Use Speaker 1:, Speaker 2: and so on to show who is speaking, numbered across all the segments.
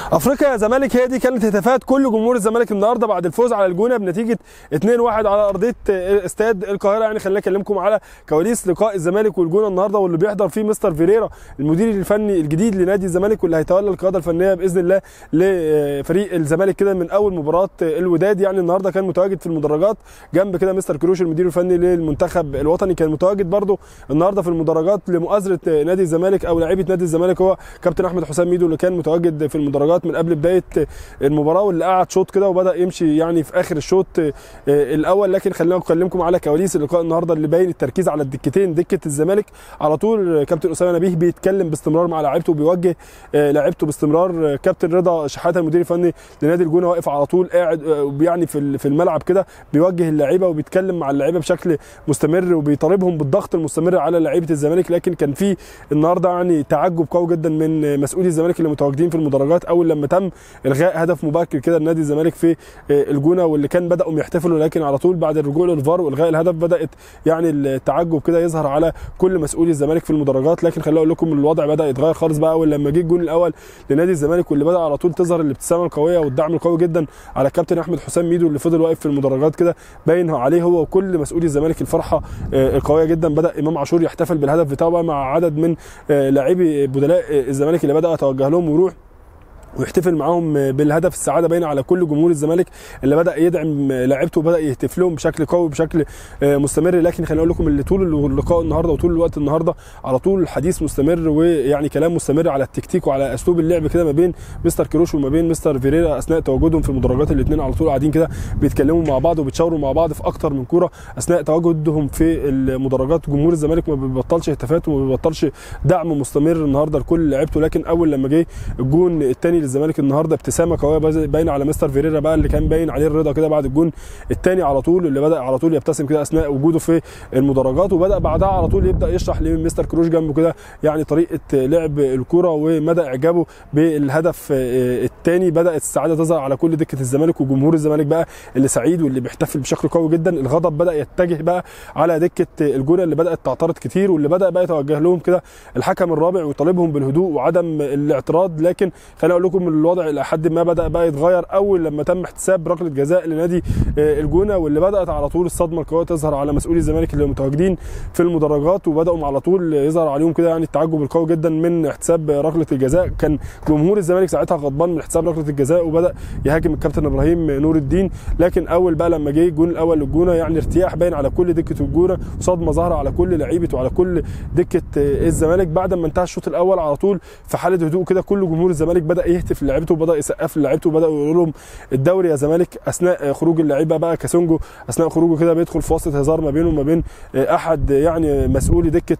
Speaker 1: افريقيا يا زمالك هي دي كانت هتافات كل جمهور الزمالك النهارده بعد الفوز على الجونه بنتيجه 2-1 على ارضيه استاد القاهره يعني خلينا اكلمكم على كواليس لقاء الزمالك والجونه النهارده واللي بيحضر فيه مستر فيريرا المدير الفني الجديد لنادي الزمالك واللي هيتولى القياده الفنيه باذن الله لفريق الزمالك كده من اول مباراه الوداد يعني النهارده كان متواجد في المدرجات جنب كده مستر كروش المدير الفني للمنتخب الوطني كان متواجد برده النهارده في المدرجات لمؤازره نادي الزمالك او لعيبه نادي الزمالك هو كابتن احمد حسام ميدو اللي كان متواجد في المدرجات من قبل بدايه المباراه واللي قعد شوط كده وبدا يمشي يعني في اخر الشوط الاول لكن خلينا اكلمكم على كواليس اللقاء النهارده اللي باين التركيز على الدكتين دكه الزمالك على طول كابتن اسامه نبيه بيتكلم باستمرار مع لاعيبته وبيوجه لاعيبته باستمرار كابتن رضا شحاته المدير الفني لنادي الجونه واقف على طول قاعد يعني في في الملعب كده بيوجه اللعيبه وبيتكلم مع اللعيبه بشكل مستمر وبيطالبهم بالضغط المستمر على لعيبه الزمالك لكن كان في النهارده يعني تعجب قوي جدا من مسؤولي الزمالك اللي متواجدين في المدرجات اول لما تم الغاء هدف مبكر كده لنادي الزمالك في الجونه واللي كان بداوا يحتفلوا لكن على طول بعد الرجوع للفار والغاء الهدف بدات يعني التعجب كده يظهر على كل مسؤولي الزمالك في المدرجات لكن خليني اقول لكم الوضع بدا يتغير خالص بقى اول لما جه الجون الاول لنادي الزمالك واللي بدا على طول تظهر الابتسامه القويه والدعم القوي جدا على الكابتن احمد حسام ميدو اللي فضل واقف في المدرجات كده باين عليه هو وكل مسؤولي الزمالك الفرحه القويه جدا بدا امام عاشور يحتفل بالهدف بتاعه بقى مع عدد من لاعبي بدلاء الزمالك اللي بدا يتوجه لهم ويروح ويحتفل معاهم بالهدف السعاده باينه على كل جمهور الزمالك اللي بدا يدعم لعيبته وبدا يهتف لهم بشكل قوي بشكل مستمر لكن خليني اقول لكم اللي طول اللقاء النهارده وطول الوقت النهارده على طول الحديث مستمر ويعني كلام مستمر على التكتيك وعلى اسلوب اللعب كده ما بين مستر كروش وما بين مستر فيريرا اثناء تواجدهم في المدرجات الاثنين على طول قاعدين كده بيتكلموا مع بعض وبيتشاوروا مع بعض في اكتر من كوره اثناء تواجدهم في المدرجات جمهور الزمالك ما بيبطلش هتافات وما بيبطلش دعم مستمر النهارده لكل لعيبته لكن اول لما جه الجون الثاني للزمالك النهارده ابتسامه قويه باينه على مستر فيريرا بقى اللي كان باين عليه الرضا كده بعد الجون الثاني على طول اللي بدا على طول يبتسم كده اثناء وجوده في المدرجات وبدا بعدها على طول يبدا يشرح لمستر كروش جنبه كده يعني طريقه لعب الكره ومدى اعجابه بالهدف الثاني بدات السعاده تظهر على كل دكه الزمالك وجمهور الزمالك بقى اللي سعيد واللي بيحتفل بشكل قوي جدا الغضب بدا يتجه بقى على دكه الجونه اللي بدات تعترض كتير واللي بدا بقى يتوجه لهم كده الحكم الرابع ويطالبهم بالهدوء وعدم الاعتراض لكن خليني اقول لكم الوضع الى حد ما بدا بقى يتغير اول لما تم احتساب ركله جزاء لنادي الجونه واللي بدات على طول الصدمه القويه تظهر على مسؤولي الزمالك اللي متواجدين في المدرجات وبداوا على طول يظهر عليهم كده يعني التعجب القوي جدا من احتساب ركله الجزاء كان جمهور الزمالك ساعتها غضبان من احتساب ركله الجزاء وبدا يهاجم الكابتن ابراهيم نور الدين لكن اول بقى لما جه الجون الاول للجونه يعني ارتياح باين على كل دكه الجونه وصدمه ظاهره على كل لعيبه وعلى كل دكه الزمالك بعد ما انتهى الشوط الاول على طول في حاله هدوء كده كل جمهور الزمالك بدا يهتف لعيبته وبدا يسقف لعيبته وبداوا يقولوا لهم الدوري يا زمالك اثناء خروج اللعيبه بقى كاسونجو اثناء خروجه كده بيدخل في وسط هزار ما بينه وما بين احد يعني مسؤولي دكه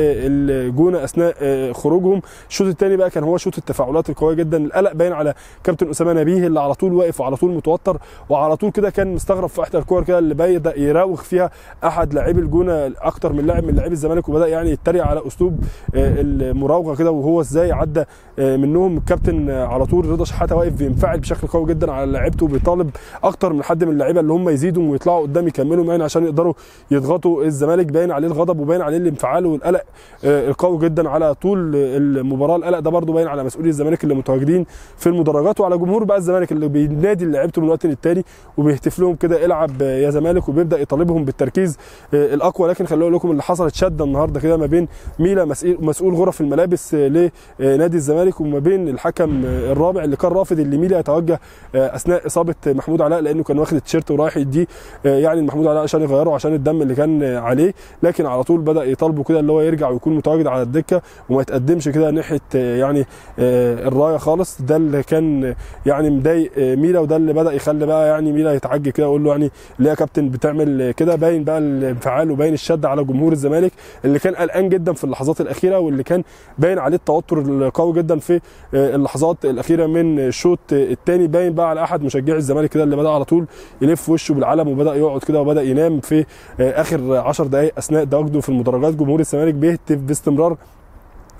Speaker 1: الجونه اثناء خروجهم الشوط الثاني بقى كان هو شوط التفاعلات القويه جدا القلق باين على كابتن اسامه نبيه اللي على طول واقف وعلى طول متوتر وعلى طول كده كان مستغرب في احدى الكور كده اللي بدا يراوغ فيها احد لاعبي الجونه اكتر من لاعب من لاعبي الزمالك وبدا يعني يتريق على اسلوب المراوغه كده وهو ازاي عدى منهم الكابتن على طول رضا شحاته واقف بينفعل بشكل قوي جدا على لعيبته وبيطالب اكتر من حد من اللعيبه اللي هم يزيدوا ويطلعوا قدام يكملوا يعني عشان يقدروا يضغطوا الزمالك باين عليه الغضب وباين عليه الانفعال والقلق القوي جدا على طول المباراه القلق ده برده باين على مسؤولي الزمالك اللي متواجدين في المدرجات وعلى جمهور بقى الزمالك اللي بينادي لعيبته من وقت للتاني وبيهتف لهم كده العب يا زمالك وبيبدا يطالبهم بالتركيز الاقوى لكن خليني اقول لكم اللي حصلت شده النهارده كده ما بين ميلا مسؤول غرف الملابس لنادي الزمالك وما بين الحكم الرابع اللي كان رافض اللي ميلا يتوجه اثناء اصابه محمود علاء لانه كان واخد التيشيرت ورايح يديه يعني محمود علاء عشان يغيره عشان الدم اللي كان عليه لكن على طول بدا يطالبه كده اللي هو يرجع ويكون متواجد على الدكه وما يتقدمش كده ناحيه يعني الرايه خالص ده اللي كان يعني مضايق ميلا وده اللي بدا يخلي بقى يعني ميلا يتعجب كده يقول له يعني ليه يا كابتن بتعمل كده باين بقى الانفعال وباين الشد على جمهور الزمالك اللي كان قلقان جدا في اللحظات الاخيره واللي كان باين عليه التوتر القوي جدا في اللحظات الاخيره من الشوط الثاني باين بقى على احد مشجعي الزمالك كده اللي بدا على طول يلف وشه بالعلم وبدا يقعد كده وبدا ينام في اخر 10 دقائق اثناء تواجده في المدرجات جمهور الزمالك بيهتف باستمرار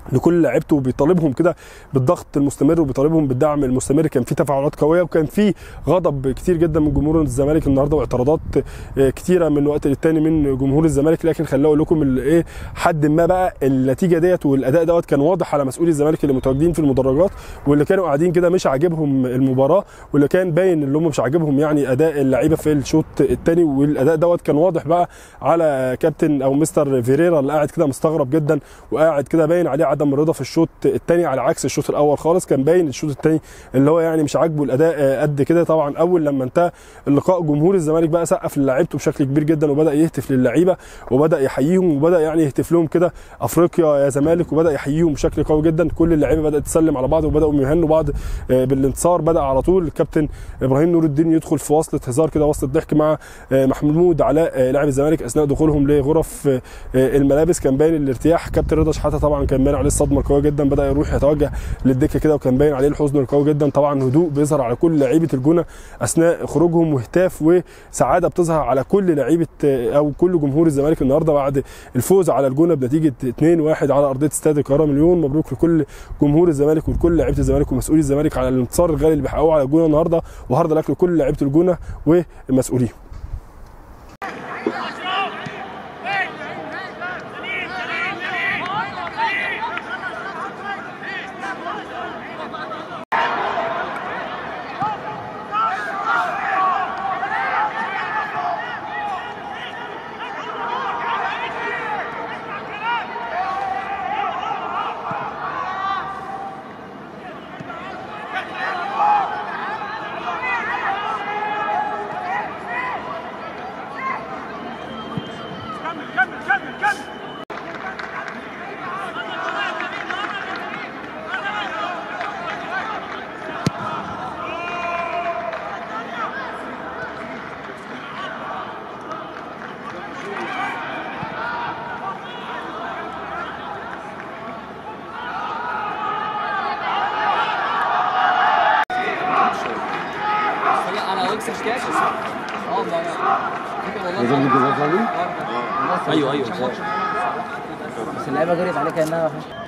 Speaker 1: لكل لعيبته وبيطالبهم كده بالضغط المستمر وبيطالبهم بالدعم المستمر كان في تفاعلات قويه وكان في غضب كتير جدا من جمهور الزمالك النهارده واعتراضات آه، كتيره من وقت للتاني من جمهور الزمالك لكن خليني اقول لكم ال- ايه حد ما بقى النتيجه ديت والاداء دوت كان واضح على مسؤولي الزمالك اللي متواجدين في المدرجات واللي كانوا قاعدين كده مش عاجبهم المباراه واللي كان باين ان هم مش عاجبهم يعني اداء اللعيبه في الشوط الثاني والاداء دوت كان واضح بقى على كابتن او مستر فيريرا اللي قاعد كده مستغرب جدا وقاعد كده باين عليه عدم الرضا في الشوط الثاني على عكس الشوط الاول خالص كان باين الشوط الثاني اللي هو يعني مش عاجبه الاداء آه، قد كده طبعا اول لما انتهى اللقاء جمهور الزمالك بقى سقف للاعيبته بشكل كبير جدا وبدا يهتف للعيبه وبدا يحييهم وبدا يعني يهتف لهم كده افريقيا يا زمالك وبدا يحييهم بشكل قوي جدا كل اللعيبه بدات تسلم على بعض وبداوا يهنوا بعض آه، بالانتصار بدا على طول الكابتن ابراهيم نور الدين يدخل في وصله هزار كده وصله ضحك مع آه، محمود علاء آه، لاعب الزمالك اثناء دخولهم لغرف آه، آه، الملابس كان باين الارتياح كابتن رضا شحاته طبعا كان باين عليه الصدمه القويه جدا بدا يروح يتوجه للدكه كده وكان باين عليه الحزن القوي جدا طبعا هدوء بيظهر على كل لعيبه الجونه اثناء خروجهم وهتاف وسعاده بتظهر على كل لعيبه آه، او كل جمهور الزمالك النهارده بعد الفوز على الجونه بنتيجه 2-1 على ارضيه استاد القاهره مليون مبروك لكل جمهور الزمالك ولكل لعيبه الزمالك ومسؤولي الزمالك على الانتصار الغالي اللي بيحققوه على الجونه النهارده وهارد لك لكل لعيبه الجونه ومسؤولين
Speaker 2: لا انا اكسب كاش اه والله
Speaker 3: نزل لي جزاز عليه؟
Speaker 2: ايوه ايوه
Speaker 4: بس اللعيبه جريت عليه كانها وحشه